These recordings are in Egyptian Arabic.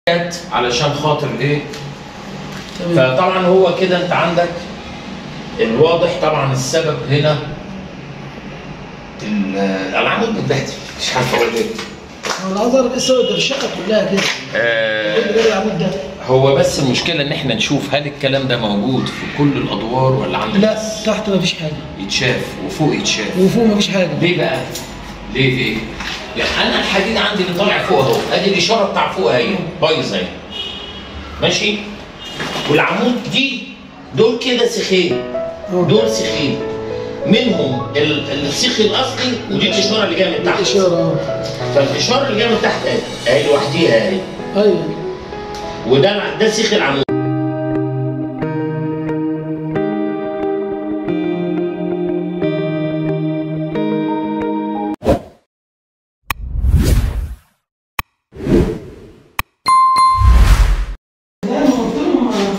جت علشان خاطر ايه تمام فطبعا هو كده انت عندك الواضح طبعا السبب هنا ال- العمود متبهدل مش عارف اقول ايه انا عايز اعرف ايه السبب ده الشقه كلها كده ايه اللي جاب العمود ده؟ هو بس المشكله ان احنا نشوف هل الكلام ده موجود في كل الادوار ولا عند لا الناس تحت ما فيش حاجه يتشاف وفوق يتشاف وفوق ما فيش حاجه ليه بقى؟ ليه ليه؟ يعني انا الحديد عندي اللي طالع فوق اهو ادي الاشاره بتاع فوق اهي بايظه اهي ماشي؟ والعمود دي دول كده سيخين آه. دول سيخين منهم ال- السيخ الاصلي ودي الاشاره اللي جايه من تحت الاشاره اه فالاشاره اللي جايه من تحت اهي اهي لوحديها اهي ايوه وده ده سيخ العمود لا انا قلت لهم آه،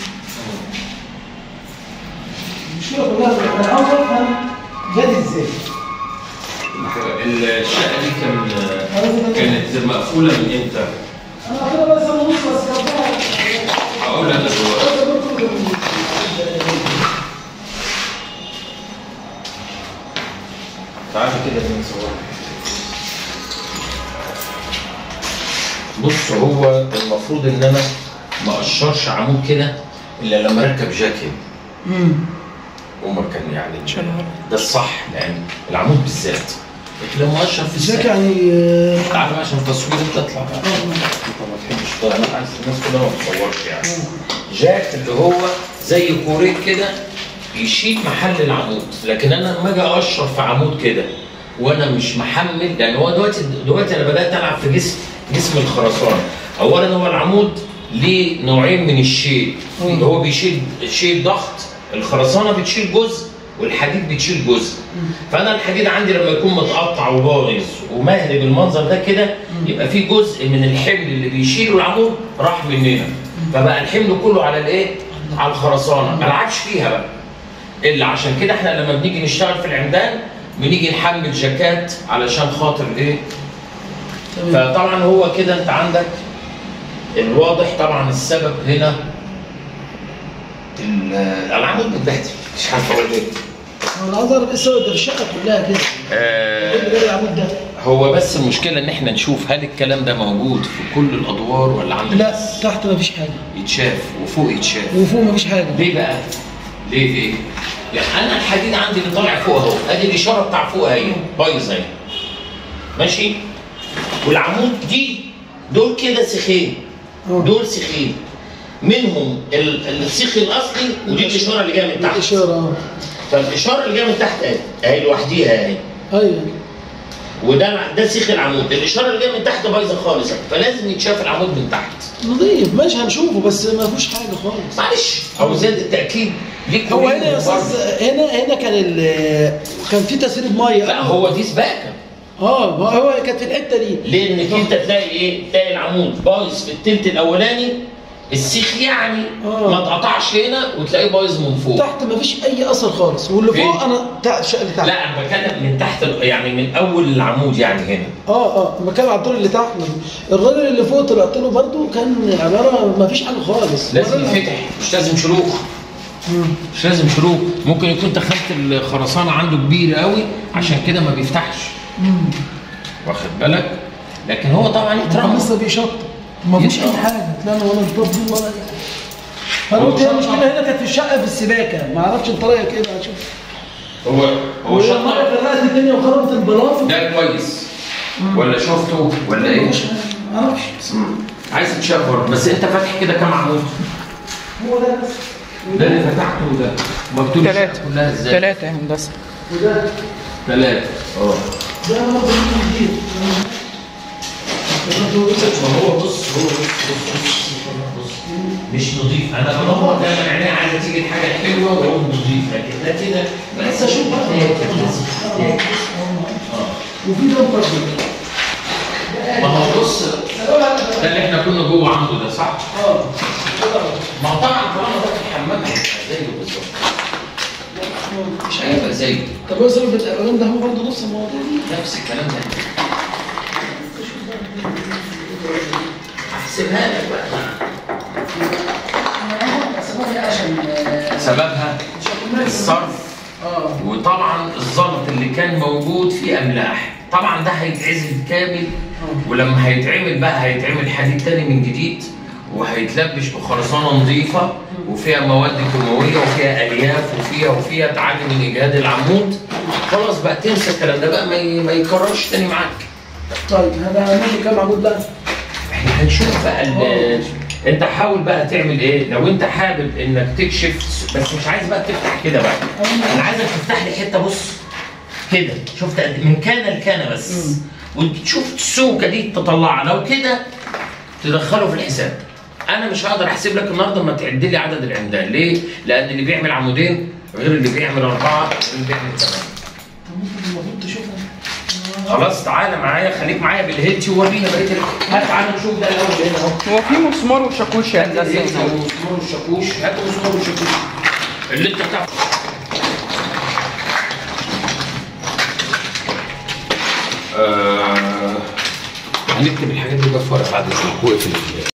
المشكله كلها انا عاوز افهم جت ازاي؟ الشقه دي كان كانت مقفوله من امتى؟ انا كده بس انا نص بس كان هقول لك دلوقتي تعالى كده نصور بص هو المفروض ان انا ما اقشرش عمود كده الا لما اركب جاكيت امم عمر كان يعني ده الصح يعني العمود بالذات لكن لما اقشر في ازيك السقف يعني آه، تعالى بقى عشان التصوير تطلع بقى انت ما تحبش تطلع انا عايز الناس كلها ما تصورش يعني جاك اللي هو زي كوريك كده يشيل محل العمود لكن انا لما اجي اقشر في عمود كده وانا مش محمل لان هو دلوقتي دلوقتي انا بدات العب في جسم جسم الخرسانه اولا هو العمود ليه نوعين من الشيل اللي هو بيشيل شيل ضغط الخرسانه بتشيل جزء والحديد بتشيل جزء فانا الحديد عندي لما يكون متقطع وبايظ ومهري بالمنظر ده كده يبقى في جزء من الحمل اللي بيشيله العمود راح مننا فبقى الحمل كله على الايه؟ على الخرسانه ما لعبش فيها بقى الا عشان كده احنا لما بنيجي نشتغل في العمدان بنيجي نحمل جاكات علشان خاطر ايه؟ تمام فطبعا هو كده انت عندك الواضح طبعا السبب هنا ال- العمود متبهدل مش عارف اقول ايه انا عايز اعرف ايه السبب ده الشقه كلها كده ايه اللي جاب العمود ده؟ هو بس المشكله ان احنا نشوف هل الكلام ده موجود في كل الادوار ولا عند لا الناس تحت ما فيش حاجه يتشاف وفوق يتشاف وفوق ما فيش حاجه ليه بقى؟ ليه ليه؟ يعني انا الحديد عندي اللي طالع فوق اهو ادي الاشاره بتاع فوق اهي بايظه اهي ماشي؟ والعمود دي دول كده سيخين آه. دول سيخين منهم ال- السيخ الاصلي ودي الاشاره اللي جايه من تحت الاشاره اه فالاشاره اللي جايه من تحت اهي اهي لوحديها اهي ايوه وده ده سيخ العمود الاشاره اللي جايه من تحت بايظه خالص فلازم يتشاف العمود من تحت نظيف ماشي هنشوفه بس ما فيهوش حاجه خالص معلش او زياده التاكيد ليك هو وليه هنا يا برضه. استاذ هنا هنا كان ال كان في تسريب ميه لا هو دي سباكه اه ما هو كانت في الحته دي لانك انت تلاقي ايه تلاقي العمود بايظ في التلت الاولاني السيخ يعني آه. ما اتقطعش هنا وتلاقيه بايظ من فوق تحت ما فيش اي اثر خالص واللي فين؟ فوق انا تحت الشقه اللي تحت لا انا بتكلم من تحت ال- يعني من اول العمود يعني هنا اه اه بتكلم على الدور اللي تحت الراجل اللي فوق طلعت له برضه كان عباره ما فيش حاجه خالص لازم ولا- يتفتح مش لازم شروخ مم. مش لازم شروخ ممكن يكون تخانه الخرسانه عنده كبيره قوي عشان كده ما بيفتحش مم. واخد بالك لكن هو طبعا هو يترمى لسه بيشطب ما فيش اي يشطب. حاجه لا أنا ولا الضرب دي ولا اي حاجه فانا هو قلت هي شطب. المشكله هنا كانت في الشقه في السباكه ما اعرفش انت رايك ايه بقى شوف هو هو الميه شطب فرقت الدنيا وخربت البلاط ده كويس ولا شفته ولا ايه؟ ما اعرفش عايز تشفر بس انت فاتح كده كام عمود؟ هو ده بس ده اللي فتحته ده مكتوب ثلاثة الشقة كلها ازاي؟ ثلاثة يا هندسة وده ثلاثة اه ده برضه جديد ما هو بص هو بص بص بص بص مش نظيف انا بدور دايما عينيا عايزه تيجي الحاجه الحلوه واقول نظيف لكن ده كده بس اشوف بقى وفي ده برضه ما هو بص ده اللي احنا كنا جوه عنده ده صح؟ اه ما هو طبعا طالما ده في الحمام هيبقى زيه بالظبط مش هيبقى زيه طب هو سبب الاعلان ده هو برضه نفس المواضيع دي نفس الكلام ده احسن سيبها لك بقى سببها إيه عشان آه، سببها عشان الصرف اه وطبعا الزلط اللي كان موجود فيه املاح طبعا ده هيتعزل كامل ولما هيتعمل بقى هيتعمل حديد تاني من جديد وهيتلبش بخرسانه نظيفه وفيها مواد كيماويه وفيها الياف وفيها وفيها تعلي من اجهاد العمود خلاص بقى تنسى الكلام ده بقى ما ي- ما يكررش تاني معاك طيب هذا هنعمل كام عمود بقى؟ احنا هنشوف بقى ال- انت حاول بقى تعمل ايه لو انت حابب انك تكشف بس مش عايز بقى تفتح كده بقى انا عايزك تفتح لي حته بص كده شفت قد- من كان لكان بس وتشوف السوكه دي تطلعها لو كده تدخله في الحساب انا مش هقدر احسب لك النهارده ما تعد لي عدد العمدان ليه لان اللي بيعمل عمودين غير اللي بيعمل اربعه غير اللي بيعمل ثمانيه طب ممكن المفروض تشوفها خلاص تعالى معايا خليك معايا بالهيلتي وورينا بقيه ال- هات تعالى نشوف ده الاول هنا اهو هو في مسمار وشاكوش يا هندسه هات هنا. مسمار الشاكوش هات مسمار الشاكوش اللي انت بتاع آه... هنكتب الحاجات دي بقى في ورقه بعد اذنك واقفل ال-